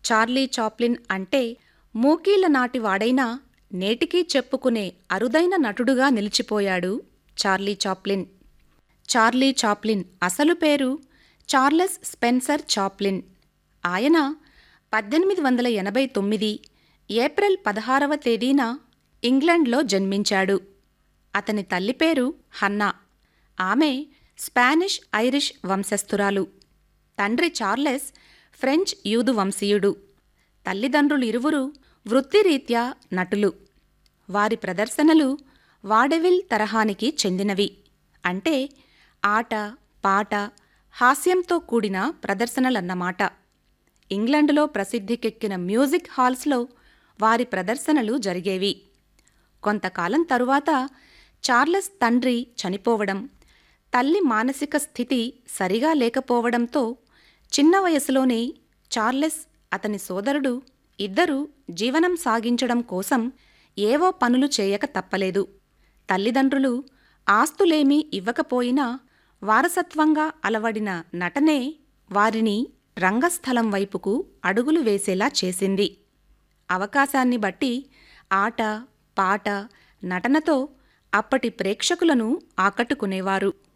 Charlie Chaplin అంటే మూకీల నాటి వాడైనా నేటికీ చెప్పుకునే అరుదైన నటుడుగా నిలిచిపోయాడు చార్లీ చాప్లిన్ చార్లీ చాప్లిన్ అసలు పేరు చార్లెస్ స్పెన్సర్ చాప్లిన్ ఆయన పద్దెనిమిది వందల ఎనభై తొమ్మిది ఏప్రిల్ పదహారవ తేదీన ఇంగ్లండ్లో జన్మించాడు అతని తల్లి పేరు హన్నా ఆమె స్పానిష్ ఐరిష్ వంశస్థురాలు తండ్రి చార్లెస్ ఫ్రెంచ్ యూదు వంశీయుడు తల్లిదండ్రులు ఇరువురు వృత్తిరీత్యా నటులు వారి ప్రదర్శనలు వాడెవిల్ తరహానికి చెందినవి అంటే ఆట పాట హాస్యంతో కూడిన ప్రదర్శనలన్నమాట ఇంగ్లండులో ప్రసిద్ధికెక్కిన మ్యూజిక్ హాల్స్లో వారి ప్రదర్శనలు జరిగేవి కొంతకాలం తరువాత చార్లెస్ తండ్రి చనిపోవడం తల్లి మానసిక స్థితి సరిగా లేకపోవడంతో చిన్న వయసులోనే చార్లెస్ అతని సోదరుడు ఇద్దరూ జీవనం సాగించడం కోసం ఏవో పనులు చేయక తప్పలేదు తల్లిదండ్రులు ఆస్తులేమీ ఇవ్వకపోయినా వారసత్వంగా అలవడిన నటనే వారిని రంగస్థలం వైపుకు అడుగులు వేసేలా చేసింది అవకాశాన్ని బట్టి ఆట పాట నటనతో అప్పటి ప్రేక్షకులను ఆకట్టుకునేవారు